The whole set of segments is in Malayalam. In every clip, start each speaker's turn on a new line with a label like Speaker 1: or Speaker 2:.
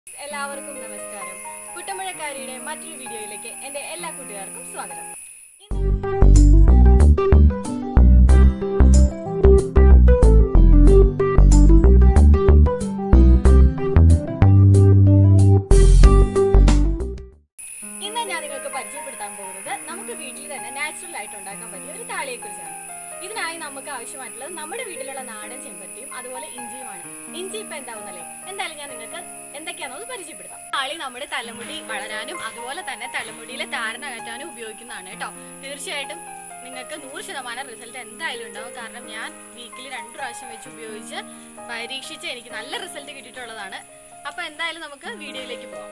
Speaker 1: എല്ലാവർക്കും നമസ്കാരം കുട്ടമ്പഴക്കാരിയുടെ മറ്റൊരു വീഡിയോയിലേക്ക് എൻ്റെ എല്ലാ കൂട്ടുകാർക്കും സ്വാഗതം ഇന്ന് ഞാൻ നിങ്ങൾക്ക് പരിചയപ്പെടുത്താൻ പോകുന്നത് നമുക്ക് വീട്ടിൽ തന്നെ നാച്ചുറൽ ആയിട്ട് ഉണ്ടാക്കാൻ പറ്റിയ ഒരു താളിയെ കുറിച്ചാണ് ഇതിനായി നമുക്ക് ആവശ്യമായിട്ടുള്ളത് നമ്മുടെ വീട്ടിലുള്ള നാടൻ ചെമ്പരത്തിയും അതുപോലെ ഇഞ്ചിയുമാണ് ഇഞ്ചി ഇപ്പൊ എന്താവുന്നല്ലേ എന്തായാലും ഞാൻ നിങ്ങൾക്ക് എന്തൊക്കെയാണെന്ന് പരിചയപ്പെടുത്താം താളി നമ്മുടെ തലമുടി വളരാനും അതുപോലെ തന്നെ തലമുടിയിലെ താരൻ അകറ്റാനും ഉപയോഗിക്കുന്നതാണ് കേട്ടോ തീർച്ചയായിട്ടും നിങ്ങൾക്ക് നൂറ് ശതമാനം റിസൾട്ട് എന്തായാലും ഉണ്ടാവും കാരണം ഞാൻ വീക്കിലി രണ്ട് പ്രാവശ്യം വെച്ച് ഉപയോഗിച്ച് പരീക്ഷിച്ച് എനിക്ക് നല്ല റിസൾട്ട് കിട്ടിയിട്ടുള്ളതാണ് അപ്പൊ എന്തായാലും നമുക്ക് വീഡിയോയിലേക്ക് പോവാം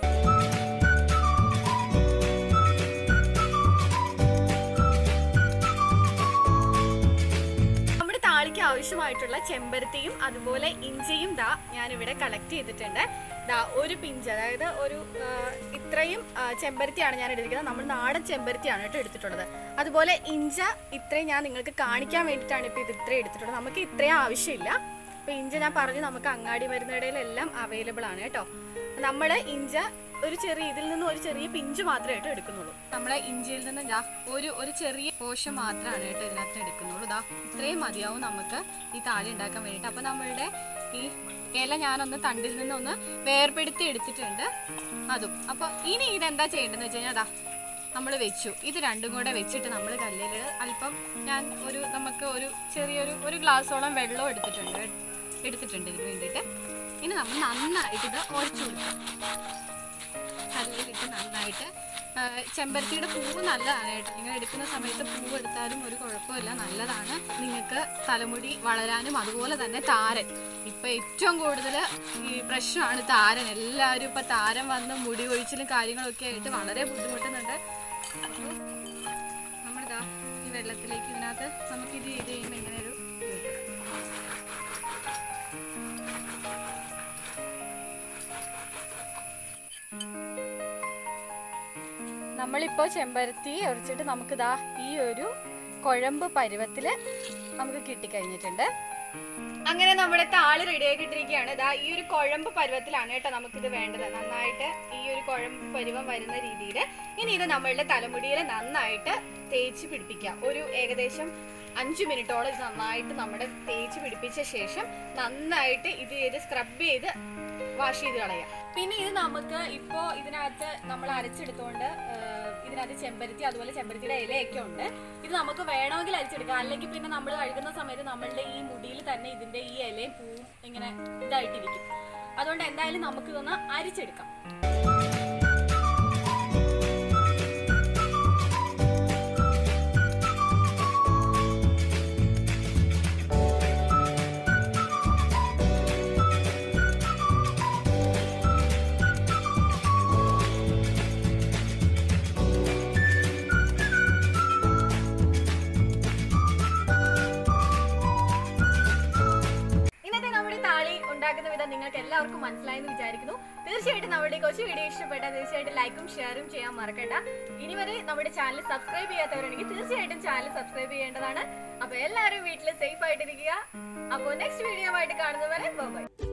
Speaker 1: നമ്മുടെ താളിക്ക് ആവശ്യമായിട്ടുള്ള ചെമ്പരത്തിയും അതുപോലെ ഇഞ്ചിയും ദാ ഞാനിവിടെ കളക്ട് ചെയ്തിട്ടുണ്ട് ദാ ഒരു പിഞ്ച് അതായത് ഒരു ആ, ഇത്രയും ആ, ചെമ്പരത്തിയാണ് ഞാൻ എടുത്തിരിക്കുന്നത് നമ്മൾ നാടൻ ചെമ്പരത്തിയാണ് കേട്ടോ എടുത്തിട്ടുള്ളത് അതുപോലെ ഇഞ്ച ഇത്രയും ഞാൻ നിങ്ങൾക്ക് കാണിക്കാൻ വേണ്ടിയിട്ടാണ് ഇപ്പോൾ ഇത് ഇത്രയും എടുത്തിട്ടുള്ളത് നമുക്ക് ഇത്രയും ആവശ്യമില്ല അപ്പോൾ ഇഞ്ച ഞാൻ പറഞ്ഞു നമുക്ക് അങ്ങാടി മരുന്നുകടയിലെല്ലാം അവൈലബിൾ ആണ് കേട്ടോ നമ്മൾ ഇഞ്ച ഒരു ചെറിയ ഇതിൽ നിന്ന് ഒരു ചെറിയ പിഞ്ച് മാത്രമേ കേട്ടോ എടുക്കുന്നുള്ളൂ നമ്മളെ ഇഞ്ചിയിൽ നിന്ന് ഇതാ ഒരു ഒരു ചെറിയ പോഷൻ മാത്രമാണ് കേട്ടോ ഇതിനകത്ത് എടുക്കുന്നുള്ളൂ ഇതാ ഇത്രയും മതിയാവും നമുക്ക് ഈ താളി ഉണ്ടാക്കാൻ വേണ്ടിയിട്ട് അപ്പോൾ നമ്മളുടെ ഈ ഇല ഞാനൊന്ന് തണ്ടിൽ നിന്നൊന്ന് വേർപെടുത്തി എടുത്തിട്ടുണ്ട് അതും അപ്പോൾ ഇനി ഇതെന്താ ചെയ്യേണ്ടതെന്ന് വെച്ച് കഴിഞ്ഞാൽ അതാ നമ്മൾ വെച്ചു ഇത് രണ്ടും കൂടെ വെച്ചിട്ട് നമ്മൾ കല്ലിൽ അല്പം ഞാൻ ഒരു നമുക്ക് ഒരു ചെറിയൊരു ഒരു ഗ്ലാസ്സോളം വെള്ളം എടുത്തിട്ടുണ്ട് എടുത്തിട്ടുണ്ട് ഇതിന് വേണ്ടിയിട്ട് ഇനി നമ്മൾ നന്നായിട്ട് ഇത് ഉരച്ചു കൊടുക്കാം കല്ലിലിട്ട് നന്നായിട്ട് ആ, ചെമ്പരത്തിയുടെ പൂവ് നല്ലതാണ് കേട്ടോ നിങ്ങൾ എടുക്കുന്ന സമയത്ത് പൂവ് എടുത്താലും ഒരു കുഴപ്പമില്ല നല്ലതാണ് നിങ്ങൾക്ക് തലമുടി വളരാനും അതുപോലെ തന്നെ താരൻ ഇപ്പൊ ഏറ്റവും കൂടുതൽ ഈ പ്രശ്നമാണ് താരൻ എല്ലാവരും ഇപ്പൊ താരൻ വന്ന് മുടി കൊഴിച്ചിലും കാര്യങ്ങളൊക്കെ ആയിട്ട് വളരെ ബുദ്ധിമുട്ടുന്നുണ്ട് അപ്പോൾ നമ്മളിതാ ഈ വെള്ളത്തിലേക്ക് ഇതിനകത്ത് നമുക്കിത് ചെയ്ത് കഴിയുമ്പോൾ ഇങ്ങനെ ഒരു ഇത് കിട്ടും. നമ്മളിപ്പോൾ ചെമ്പരത്തി ഉറച്ചിട്ട് നമുക്കിതാ ഈ ഒരു കുഴമ്പ് പരുവത്തില് നമുക്ക് കിട്ടിക്കഴിഞ്ഞിട്ടുണ്ട് അങ്ങനെ നമ്മുടെ താളി റെഡി ആക്കിയിട്ടിരിക്കുകയാണ് ഇതാ ഈ ഒരു കുഴമ്പ് പരുവത്തിലാണ് കേട്ടോ നമുക്കിത് വേണ്ടത് നന്നായിട്ട് ഈ ഒരു കുഴമ്പ് പരുവം വരുന്ന രീതിയിൽ ഇനി ഇത് നമ്മളുടെ തലമുടിയിൽ നന്നായിട്ട് തേച്ച് പിടിപ്പിക്കാം ഒരു ഏകദേശം അഞ്ചു മിനിറ്റോളം ഇത് നന്നായിട്ട് നമ്മുടെ തേച്ച് പിടിപ്പിച്ച ശേഷം നന്നായിട്ട് ഇത് ചെയ്ത് സ്ക്രബ് ചെയ്ത് വാഷ് ചെയ്ത് കളയാം പിന്നെ ഇത് നമുക്ക് ഇപ്പോ ഇതിനകത്ത് നമ്മൾ അരച്ചെടുത്തോണ്ട് ആഹ്, ഇതിനകത്ത് ചെമ്പരത്തി അതുപോലെ ചെമ്പരത്തിയുടെ ഇലയൊക്കെ ഉണ്ട് ഇത് നമുക്ക് വേണമെങ്കിൽ അരിച്ചെടുക്കാം അല്ലെങ്കിൽ പിന്നെ നമ്മൾ കഴുകുന്ന സമയത്ത് നമ്മളുടെ ഈ മുടിയിൽ തന്നെ ഇതിന്റെ ഈ ഇലയും പൂവും ഇങ്ങനെ ഇതായിട്ടിരിക്കും അതുകൊണ്ട് എന്തായാലും നമുക്ക് ഇതൊന്ന് അരിച്ചെടുക്കാം ഇന്നത്തെ നമ്മുടെ താളി ഉണ്ടാക്കുന്ന വിധം നിങ്ങൾക്ക് എല്ലാവർക്കും മനസ്സിലായെന്ന് വിചാരിക്കുന്നു തീർച്ചയായിട്ടും നമ്മുടെ ഈ കൊച്ചു വീഡിയോ ഇഷ്ടപ്പെട്ടാൽ തീർച്ചയായിട്ടും ലൈക്കും ഷെയറും ചെയ്യാൻ മറക്കണ്ട ഇനി വരെ നമ്മുടെ ചാനൽ സബ്സ്ക്രൈബ് ചെയ്യാത്തവരുണ്ടെങ്കിൽ തീർച്ചയായിട്ടും ചാനൽ സബ്സ്ക്രൈബ് ചെയ്യേണ്ടതാണ് അപ്പൊ എല്ലാവരും വീട്ടിൽ സേഫ് ആയിട്ടിരിക്കുക അപ്പോൾ നെക്സ്റ്റ് വീഡിയോ ആയിട്ട് കാണുന്നവരെ ബൈ